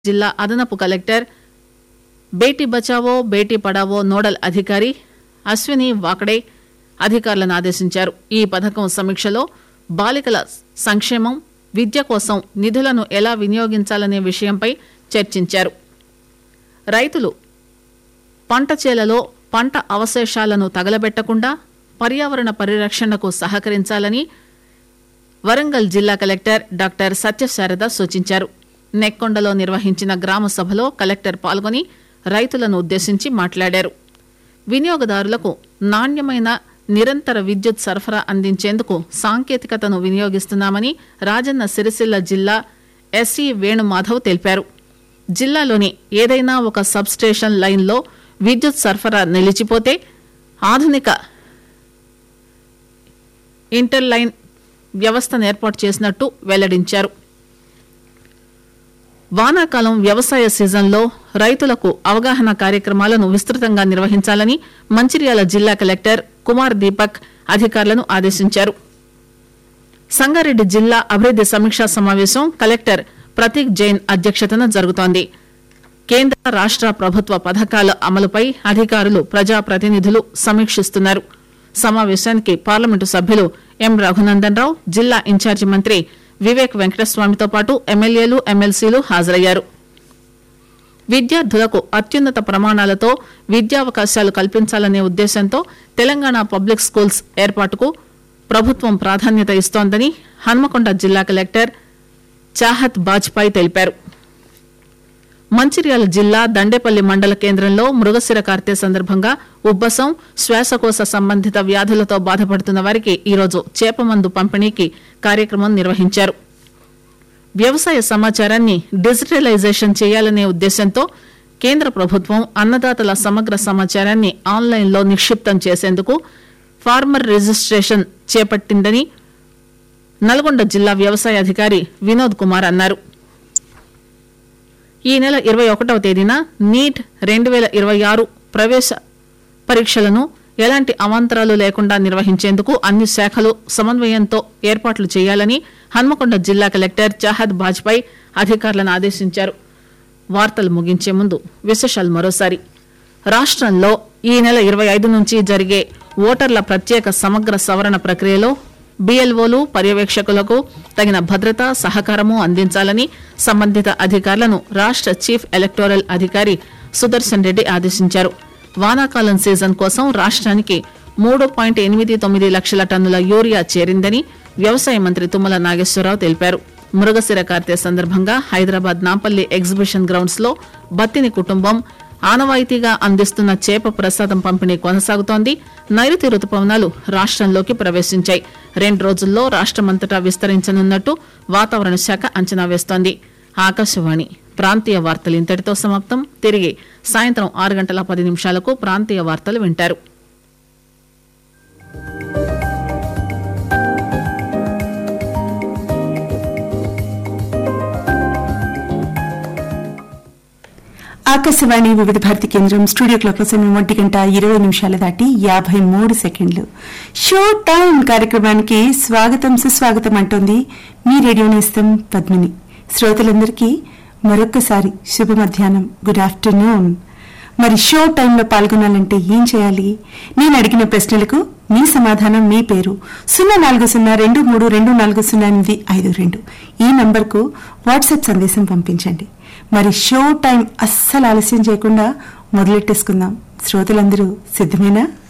జిల్లా అదనపు collector Beti Bachao Beti Padhao nodal అధికారి అశ్విని వాకడే అధికారులను ఆదేశించారు ఈ పథకం సమీక్షలో బాలికల సంక్షేమం విద్య కోసం నిధులను ఎలా వినియోగించాలనే విషయంపై చర్చించారు రైతులు పంట చేలలో పంట అవశేషాలను తగలబెట్టకుండా పర్యావరణ పరిరక్షణకు సహకరించాలని వరంగల్ జిల్లా కలెక్టర్ డాక్టర్ సత్యశారద సూచించారు నెక్కొండలో నిర్వహించిన గ్రామ సభలో కలెక్టర్ పాల్గొని రైతులను ఉద్దేశించి మాట్లాడారు వినియోగదారులకు నాణ్యమైన నిరంతర విద్యుత్ సరఫరా అందించేందుకు సాంకేతికతను వినియోగిస్తున్నామని రాజన్న సిరిసిల్ల జిల్లా ఎస్సీ వేణుమాధవ్ తెలిపారు జిల్లాలోని ఏదైనా ఒక సబ్స్టేషన్ లైన్లో విద్యుత్ సరఫరా నిలిచిపోతే ఆధునిక ఇంటర్ లైన్ వ్యవస్థను ఏర్పాటు చేసినట్టు వెల్లడించారు వానాకాలం వ్యవసాయ సీజన్లో రైతులకు అవగాహన కార్యక్రమాలను విస్తృతంగా నిర్వహించాలని మంచిర్యాల జిల్లా కలెక్టర్ కుమార్ దీపక్ అధికారులను ఆదేశించారు సంగారెడ్డి జిల్లా అభివృద్ది సమీక్షా సమావేశం కలెక్టర్ ప్రతీక్ జైన్ అధ్యక్షతన జరుగుతోంది కేంద్ర రాష్ట ప్రభుత్వ పథకాల అమలుపై అధికారులు ప్రజాప్రతినిధులు సమీక్షిస్తున్నారు సమావేశానికి పార్లమెంటు సభ్యులు ఎం రఘునందన్ రావు జిల్లా ఇన్ఛార్జి మంత్రి వివేక్ వెంకటస్వామితో పాటు ఎమ్మెల్యేలు ఎమ్మెల్సీలు హాజరయ్యారు విద్యార్థులకు అత్యున్నత ప్రమాణాలతో విద్యావకాశాలు కల్పించాలనే ఉద్దేశంతో తెలంగాణ పబ్లిక్ స్కూల్స్ ఏర్పాటుకు ప్రభుత్వం ప్రాధాన్యత ఇస్తోందని హన్మకొండ జిల్లా కలెక్టర్ చాహత్ బాజ్పాయ్ తెలిపారు మంచిర్యాల జిల్లా దండేపల్లి మండల కేంద్రంలో మృగశిర కార్తె సందర్భంగా ఉబ్బసం శ్వాసకోశ సంబంధిత వ్యాధులతో బాధపడుతున్న వారికి ఈరోజు చేపమందు పంపిణీకి కార్యక్రమం నిర్వహించారు వ్యవసాయ సమాచారాన్ని డిజిటలైజేషన్ చేయాలనే ఉద్దేశంతో కేంద్ర ప్రభుత్వం అన్నదాతల సమగ్ర సమాచారాన్ని ఆన్లైన్లో నిక్షిప్తం చేసేందుకు ఫార్మర్ రిజిస్ట్రేషన్ చేపట్టిందని నల్గొండ జిల్లా వ్యవసాయ అధికారి వినోద్ కుమార్ అన్నారు ఈ నెల ఇరవై ఒకటవ తేదీన నీట్ రెండు వేల ఇరవై ఆరు ప్రవేశ పరీక్షలను ఎలాంటి అవాంతరాలు లేకుండా నిర్వహించేందుకు అన్ని శాఖలు సమన్వయంతో ఏర్పాట్లు చేయాలని హన్మకొండ జిల్లా కలెక్టర్ చాహద్ బాజ్పాయ్ అధికారులను ఆదేశించారు వార్తలు ముగించే ముందు విశేషాలు మరోసారి రాష్ట్రంలో ఈ నెల ఇరవై ఐదు నుంచి జరిగే ఓటర్ల ప్రత్యేక సమగ్ర సవరణ ప్రక్రియలో బీఎల్ఓలు పర్యవేక్షకులకు తగిన భద్రత సహకారము అందించాలని సంబంధిత అధికారులను రాష్ట చీఫ్ ఎలక్టోరల్ అధికారి సుదర్శన్ రెడ్డి ఆదేశించారు వానాకాలం సీజన్ కోసం రాష్ట్రానికి మూడు పాయింట్ ఎనిమిది తొమ్మిది లక్షల టన్నుల యూరియా చేరిందని వ్యవసాయ మంత్రి తుమ్మల నాగేశ్వరరావు తెలిపారు మృగశిర కార్తె సందర్భంగా హైదరాబాద్ నాంపల్లి ఎగ్జిబిషన్ గ్రౌండ్స్ లో బత్తిని కుటుంబం ఆనవాయితీగా అందిస్తున్న చేప ప్రసాదం పంపిణీ కొనసాగుతోంది నైరుతి రుతుపవనాలు రాష్ట్రంలోకి ప్రవేశించాయి రెండు రోజుల్లో రాష్ట్రమంతటా విస్తరించనున్నట్టు వాతావరణ శాఖ అంచనా వేస్తోంది ఆకాశవాణి ప్రాంతీయ వార్తలు ఇంతటితో సమాప్తం తిరిగి సాయంత్రం ఆరు గంటల పది నిమిషాలకు ప్రాంతీయ వార్తలు వింటారు ఆకాశవాణి వివిధ భారతి కేంద్రం స్టూడియో క్లాక్ సమయం ఒంటి గంట ఇరవై నిమిషాలు దాటి యాభై మూడు సెకండ్లు షో టైం కార్యక్రమానికి స్వాగతం సుస్వాగతం అంటోంది మీ రేడియో నేస్తం పద్మిని శ్రోతలందరికీ మరొక్కసారి శుభ మధ్యాహ్నం గుడ్ ఆఫ్టర్నూన్ మరి షో టైంలో పాల్గొనాలంటే ఏం చేయాలి నేను అడిగిన ప్రశ్నలకు మీ సమాధానం మీ పేరు సున్నా నాలుగు సున్నా రెండు మూడు రెండు నాలుగు సున్నా ఎనిమిది ఐదు రెండు ఈ నంబర్కు వాట్సాప్ సందేశం పంపించండి మరి షో టైం అస్సలు ఆలస్యం చేయకుండా మొదలెట్టేసుకుందాం శ్రోతలందరూ సిద్ధమేనా